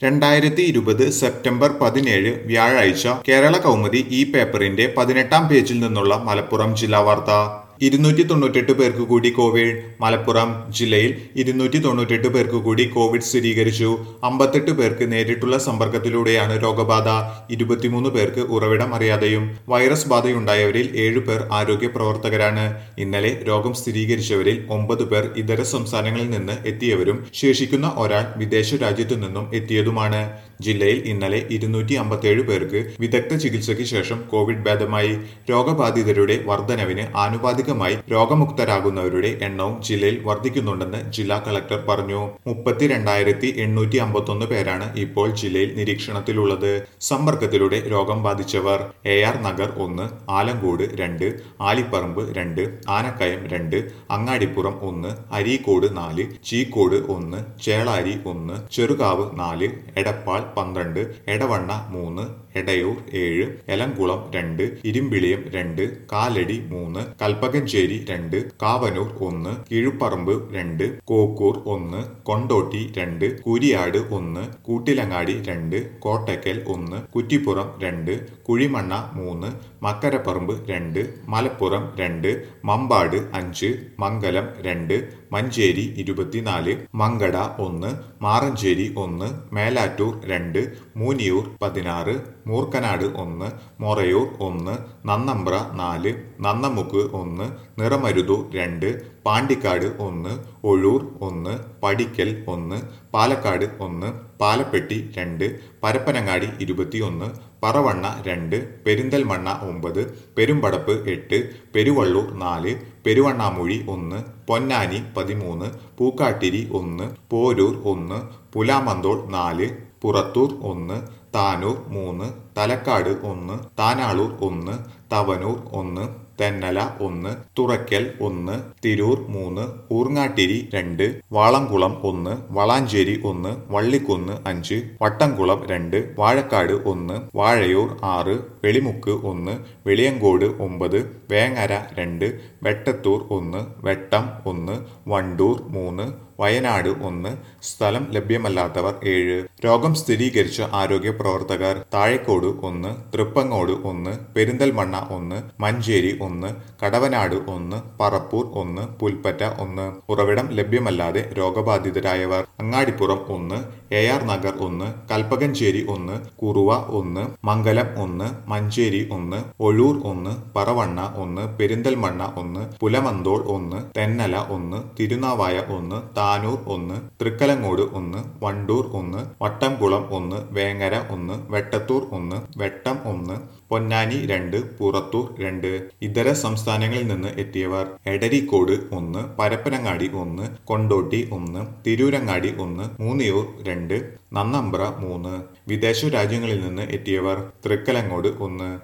രണ്ടായിരത്തി ഇരുപത് സെപ്റ്റംബർ പതിനേഴ് വ്യാഴാഴ്ച കേരള കൗമുദി ഈ പേപ്പറിന്റെ പതിനെട്ടാം പേജിൽ നിന്നുള്ള മലപ്പുറം ജില്ലാ വാർത്ത ഇരുന്നൂറ്റി തൊണ്ണൂറ്റെട്ട് പേർക്ക് കൂടി കോവിഡ് മലപ്പുറം ജില്ലയിൽ ഇരുന്നൂറ്റി തൊണ്ണൂറ്റെട്ട് പേർക്ക് കൂടി കോവിഡ് സ്ഥിരീകരിച്ചു അമ്പത്തെട്ട് പേർക്ക് നേരിട്ടുള്ള സമ്പർക്കത്തിലൂടെയാണ് രോഗബാധ ഇരുപത്തിമൂന്ന് പേർക്ക് ഉറവിടം അറിയാതെയും വൈറസ് ബാധയുണ്ടായവരിൽ ഏഴു പേർ ആരോഗ്യ പ്രവർത്തകരാണ് ഇന്നലെ രോഗം സ്ഥിരീകരിച്ചവരിൽ ഒമ്പത് പേർ ഇതര സംസ്ഥാനങ്ങളിൽ നിന്ന് എത്തിയവരും ശേഷിക്കുന്ന ഒരാൾ വിദേശ രാജ്യത്തു നിന്നും എത്തിയതുമാണ് ജില്ലയിൽ ഇന്നലെ ഇരുന്നൂറ്റി അമ്പത്തിയേഴ് പേർക്ക് വിദഗ്ധ ചികിത്സയ്ക്ക് ശേഷം കോവിഡ് ഭേദമായി രോഗബാധിതരുടെ വർധനവിന് ആനുപാതികമായി രോഗമുക്തരാകുന്നവരുടെ എണ്ണവും ജില്ലയിൽ വർദ്ധിക്കുന്നുണ്ടെന്ന് ജില്ലാ കളക്ടർ പറഞ്ഞു മുപ്പത്തിരണ്ടായിരത്തി എണ്ണൂറ്റി അമ്പത്തൊന്ന് പേരാണ് ഇപ്പോൾ ജില്ലയിൽ നിരീക്ഷണത്തിലുള്ളത് സമ്പർക്കത്തിലൂടെ രോഗം ബാധിച്ചവർ എ ആർ നഗർ ഒന്ന് ആലങ്കോട് രണ്ട് ആലിപ്പറമ്പ് രണ്ട് ആനക്കയം രണ്ട് അങ്ങാടിപ്പുറം ഒന്ന് അരീക്കോട് നാല് ചീക്കോട് ഒന്ന് ചേളാരി ഒന്ന് ചെറുകാവ് നാല് എടപ്പാൾ പന്ത്രണ്ട് എടവണ്ണ മൂന്ന് എടയൂർ ഏഴ് എലംകുളം രണ്ട് ഇരുമ്പിളിയം രണ്ട് കാലടി മൂന്ന് കൽപ്പകഞ്ചേരി രണ്ട് കാവനൂർ ഒന്ന് കിഴുപ്പറമ്പ് രണ്ട് കോക്കൂർ ഒന്ന് കൊണ്ടോട്ടി രണ്ട് കുരിയാട് ഒന്ന് കൂട്ടിലങ്ങാടി രണ്ട് കോട്ടയ്ക്കൽ ഒന്ന് കുറ്റിപ്പുറം രണ്ട് കുഴിമണ്ണ മൂന്ന് മക്കരപ്പറമ്പ് രണ്ട് മലപ്പുറം രണ്ട് മമ്പാട് അഞ്ച് മംഗലം രണ്ട് മഞ്ചേരി ഇരുപത്തിനാല് മങ്കട ഒന്ന് മാറഞ്ചേരി ഒന്ന് മേലാറ്റൂർ രണ്ട് മൂന്നിയൂർ പതിനാറ് മൂർക്കനാട് ഒന്ന് മൊറയൂർ ഒന്ന് നന്നമ്പ്ര നാല് നന്നമുക്ക് ഒന്ന് നിറമരുതു രണ്ട് പാണ്ടിക്കാട് ഒന്ന് ഒഴൂർ ഒന്ന് പടിക്കൽ ഒന്ന് പാലക്കാട് ഒന്ന് പാലപ്പെട്ടി രണ്ട് പരപ്പനങ്ങാടി ഇരുപത്തിയൊന്ന് പറവണ്ണ രണ്ട് പെരിന്തൽമണ്ണ ഒമ്പത് പെരുമ്പടപ്പ് എട്ട് പെരുവള്ളൂർ നാല് പെരുവണ്ണാമൊഴി ഒന്ന് പൊന്നാനി പതിമൂന്ന് പൂക്കാട്ടിരി ഒന്ന് പോരൂർ ഒന്ന് പുലാമന്തോൾ നാല് പുറത്തൂർ ഒന്ന് താനൂർ മൂന്ന് തലക്കാട് ഒന്ന് താനാളൂർ ഒന്ന് തവനൂർ ഒന്ന് തെന്നല ഒന്ന് തുറക്കൽ ഒന്ന് തിരൂർ മൂന്ന് ഊർങ്ങാട്ടിരി രണ്ട് വാളംകുളം ഒന്ന് വളാഞ്ചേരി ഒന്ന് വള്ളിക്കുന്ന് അഞ്ച് വട്ടംകുളം രണ്ട് വാഴക്കാട് ഒന്ന് വാഴയൂർ ആറ് വെളിമുക്ക് ഒന്ന് വെളിയങ്കോട് ഒമ്പത് വേങ്ങര രണ്ട് വെട്ടത്തൂർ ഒന്ന് വെട്ടം ഒന്ന് വണ്ടൂർ മൂന്ന് വയനാട് ഒന്ന് സ്ഥലം ലഭ്യമല്ലാത്തവർ ഏഴ് രോഗം സ്ഥിരീകരിച്ച ആരോഗ്യ പ്രവർത്തകർ താഴേക്കോട് ഒന്ന് തൃപ്പങ്ങോട് ഒന്ന് പെരിന്തൽമണ്ണ ഒന്ന് മഞ്ചേരി ഒന്ന് കടവനാട് ഒന്ന് പറപ്പൂർ ഒന്ന് പുൽപ്പറ്റ ഒന്ന് ഉറവിടം ലഭ്യമല്ലാതെ രോഗബാധിതരായവർ അങ്ങാടിപ്പുറം ഒന്ന് എ ആർ നഗർ ഒന്ന് കൽപ്പകഞ്ചേരി ഒന്ന് കുറുവ ഒന്ന് മംഗലം ഒന്ന് മഞ്ചേരി ഒന്ന് ഒഴൂർ ഒന്ന് പറവണ്ണ ഒന്ന് പെരിന്തൽമണ്ണ ഒന്ന് പുലമന്തോൾ ഒന്ന് തെന്നല ഒന്ന് തിരുനാവായ ഒന്ന് താനൂർ ഒന്ന് തൃക്കലങ്ങോട് ഒന്ന് വണ്ടൂർ ഒന്ന് വട്ടംകുളം ഒന്ന് വേങ്ങര ഒന്ന് വെട്ടത്തൂർ ഒന്ന് വെട്ടം ഒന്ന് പൊന്നാനി രണ്ട് പുറത്തൂർ രണ്ട് ഇതര സംസ്ഥാനങ്ങളിൽ നിന്ന് എത്തിയവർ എടരിക്കോട് ഒന്ന് പരപ്പനങ്ങാടി ഒന്ന് കൊണ്ടോട്ടി ഒന്ന് തിരൂരങ്ങാടി ഒന്ന് മൂന്നിയൂർ രണ്ട് നന്നമ്പ്ര മൂന്ന് വിദേശ രാജ്യങ്ങളിൽ നിന്ന് എത്തിയവർ തൃക്കലങ്ങോട് ഒന്ന്